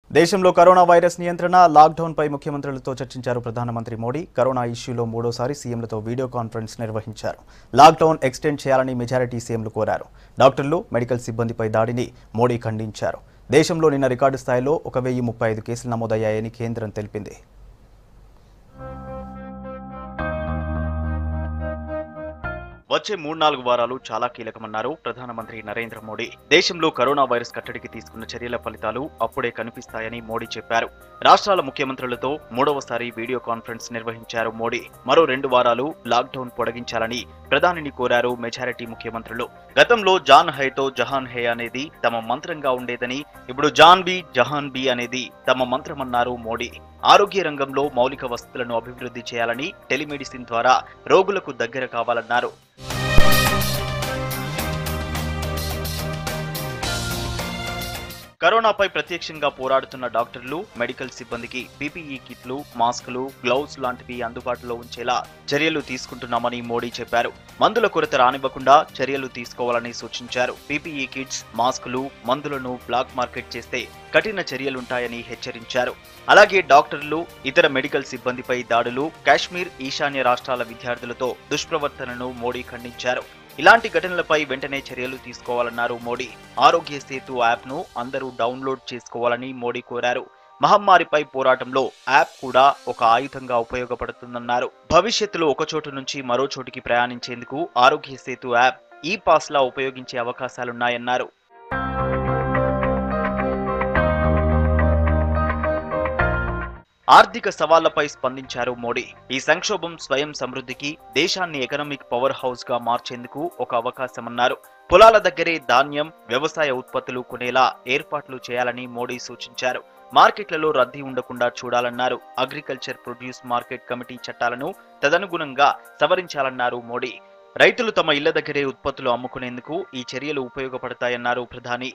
దేశంలో corona virus నియంత్రణ లాక్డౌన్పై ముఖ్యమంత్రులతో చర్చించారు ప్రధానమంత్రి మోడీ కరోనా ఇష్యూలో మూడోసారి సీఎంలతో వీడియో కాన్ఫరెన్స్ నిర్వహించారు లాక్డౌన్ ఎక్స్టెండ్ చేయాలని మెజారిటీ సీఎంలు కోరారు డాక్టర్లు మెడికల్ సిబ్బందిపై దాడిని మోడీ ఖండించారు దేశంలో నిన్న రికార్డు స్థాయిలో ఒక వెయ్యి ముప్పై ఐదు కేసులు నమోదయ్యాయని కేంద్రం తెలిపింది వచ్చే మూడు నాలుగు వారాలు చాలా కీలకమన్నారు ప్రధానమంత్రి నరేంద్ర మోడీ దేశంలో కరోనా వైరస్ కట్టడికి తీసుకున్న చర్యల ఫలితాలు అప్పుడే కనిపిస్తాయని మోడీ చెప్పారు రాష్ట్రాల ముఖ్యమంత్రులతో మూడవసారి వీడియో కాన్ఫరెన్స్ నిర్వహించారు మోడీ మరో రెండు వారాలు లాక్డౌన్ పొడిగించాలని ప్రధానిని కోరారు మెజారిటీ ముఖ్యమంత్రులు గతంలో జాన్ హైతో జహాన్ హే అనేది తమ మంత్రంగా ఉండేదని ఇప్పుడు జాన్ బి జహాన్ బి అనేది తమ మంత్రమన్నారు మోడీ ఆరోగ్య రంగంలో మౌలిక వసతులను అభివృద్ధి చేయాలని టెలిమెడిసిన్ ద్వారా రోగులకు దగ్గర కావాలన్నారు కరోనాపై ప్రత్యక్షంగా పోరాడుతున్న డాక్టర్లు మెడికల్ సిబ్బందికి పీపీఈ కిట్లు మాస్కులు గ్లౌస్ లాంటివి అందుబాటులో ఉంచేలా చర్యలు తీసుకుంటున్నామని మోడీ చెప్పారు మందుల కొరత రానివ్వకుండా చర్యలు తీసుకోవాలని సూచించారు పీపీఈ కిట్స్ మాస్కులు మందులను బ్లాక్ మార్కెట్ చేస్తే కఠిన చర్యలుంటాయని హెచ్చరించారు అలాగే డాక్టర్లు ఇతర మెడికల్ సిబ్బందిపై దాడులు కాశ్మీర్ ఈశాన్య రాష్ట్రాల విద్యార్థులతో దుష్ప్రవర్తనను మోడీ ఖండించారు ఇలాంటి ఘటనలపై వెంటనే చర్యలు తీసుకోవాలన్నారు మోడీ ఆరోగ్య సేతు యాప్ ను అందరూ డౌన్లోడ్ చేసుకోవాలని మోడీ కోరారు మహమ్మారిపై పోరాటంలో యాప్ కూడా ఒక ఆయుధంగా ఉపయోగపడుతుందన్నారు భవిష్యత్తులో ఒక చోటు నుంచి మరో చోటికి ప్రయాణించేందుకు Aarogya Setu app e pass లా ఉపయోగించే అవకాశాలున్నాయన్నారు ఆర్థిక సవాళ్లపై స్పందించారు మోడీ ఈ సంక్షోభం స్వయం సమృద్ధికి దేశాన్ని ఎకనామిక్ పవర్ హౌస్ గా మార్చేందుకు ఒక అవకాశమన్నారు పొలాల దగ్గరే ధాన్యం వ్యవసాయ ఉత్పత్తులు కొనేలా ఏర్పాట్లు చేయాలని మోడీ సూచించారు మార్కెట్లలో రద్దీ ఉండకుండా చూడాలన్నారు అగ్రికల్చర్ ప్రొడ్యూస్ మార్కెట్ కమిటీ చట్టాలను తదనుగుణంగా సవరించాలన్నారు మోడీ రైతులు తమ ఇళ్ల దగ్గరే ఉత్పత్తులు అమ్ముకునేందుకు ఈ చర్యలు ఉపయోగపడతాయన్నారు ప్రధాని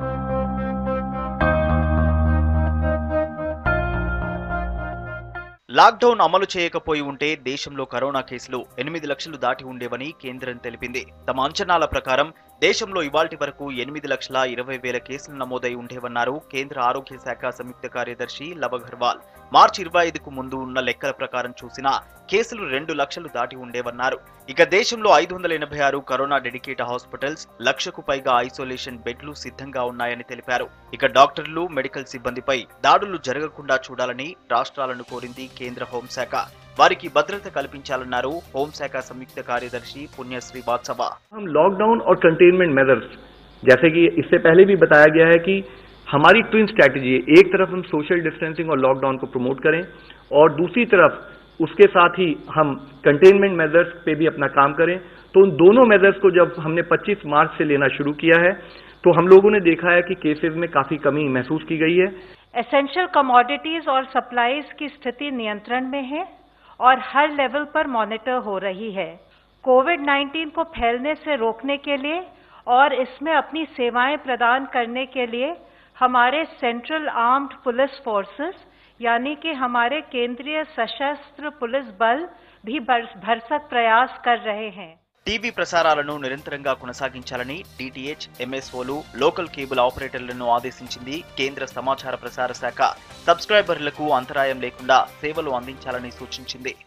లాక్డౌన్ అమలు చేయకపోయి ఉంటే దేశంలో కరోనా కేసులు ఎనిమిది లక్షలు దాటి ఉండేవని కేంద్రం తెలిపింది తమ అంచనాల ప్రకారం దేశంలో ఇవాల్టి వరకు ఎనిమిది లక్షల ఇరవై వేల కేసులు నమోదై ఉండేవన్నారు కేంద్ర ఆరోగ్య శాఖ సంయుక్త కార్యదర్శి లవ్ అగర్వాల్ మార్చి ఇరవై ఐదుకు ముందు ఉన్న లెక్కల ప్రకారం చూసినా కేసులు రెండు లక్షలు దాటి ఉండేవన్నారు ఇక దేశంలో ఐదు వందల ఎనభై ఆరు కరోనా డెడికేట్ హాస్పిటల్స్ లక్షకు పైగా ఐసోలేషన్ బెడ్లు సిద్ధంగా ఉన్నాయని తెలిపారు ఇక డాక్టర్లు మెడికల్ సిబ్బందిపై దాడులు జరగకుండా చూడాలని రాష్ట్రాలను కోరింది కేంద్ర హోంశాఖ వారికి భద్రత కల్పించాలన్నారు హోంశాఖ సంయుక్త కార్యదర్శి పుణ్యశ్రీ వాత్సవ हम लॉकडाउन और कंटेनमेंट मेजर्स जैसे कि इससे पहले भी बताया गया है कि हमारी ट्विन स्ट्रैटेजी है एक तरफ हम सोशल डिस्टेंसिंग और लॉकडाउन को प्रमोट करें और दूसरी तरफ उसके साथ ही हम कंटेनमेंट मेजर्स पे भी अपना काम करें तो उन दोनों मेजर्स को जब हमने 25 मार्च से लेना शुरू किया है तो हम लोगों ने देखा है कि केसेस में काफी कमी महसूस की गई है एसेंशियल कमोडिटीज और सप्लाईज की स्थिति नियंत्रण में है और हर लेवल पर मॉनिटर हो रही है कोविड 19 को फैलने से रोकने के लिए और इसमें अपनी सेवाएं प्रदान करने के लिए हमारे सेंट्रल आर्म्ड पुलिस फोर्सेस यानी कि हमारे केंद्रीय सशस्त्र पुलिस बल भी भर- भरसक प्रयास कर रहे हैं టీవీ ప్రసారాలను నిరంతరంగా కొనసాగించాలని డిటిహెచ్ ఎంఎస్ఓలు లోకల్ కేబుల్ ఆపరేటర్లను ఆదేశించింది కేంద్ర సమాచార ప్రసార శాఖ సబ్స్క్రైబర్లకు అంతరాయం లేకుండా సేవలు అందించాలని సూచించింది